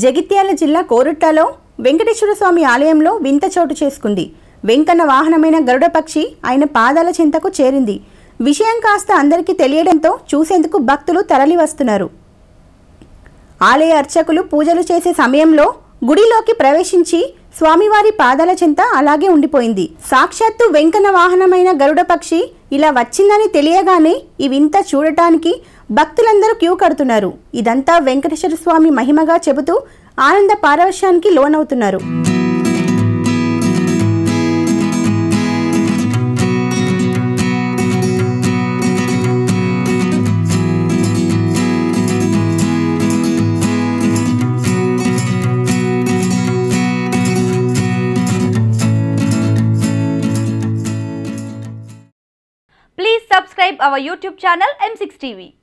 జగిత్యాల జిల్లా కోరుట్లలో వెంకటేశ్వర స్వామి ఆలయంలో వింత చోటు చేసుకుంది వెంకన్న వాహనమైన గరుడ పక్షి ఆయన పాదాల చెంతకు చేరింది విషయం కాస్త అందరికీ తెలియడంతో చూసేందుకు భక్తులు తరలి వస్తున్నారు ఆలయ అర్చకులు పూజలు చేసే సమయంలో గుడిలోకి ప్రవేశించి స్వామివారి పాదాల చెంత అలాగే ఉండిపోయింది సాక్షాత్తు వెంకన్న వాహనమైన గరుడ పక్షి ఇలా వచ్చిందని తెలియగానే ఈ వింత చూడటానికి భక్తులందరూ క్యూ కడుతున్నారు ఇదంతా వెంకటేశ్వర స్వామి మహిమగా చెబుతూ ఆనంద పారవశ్యానికి లోనవుతున్నారు Please subscribe our YouTube channel M6 TV.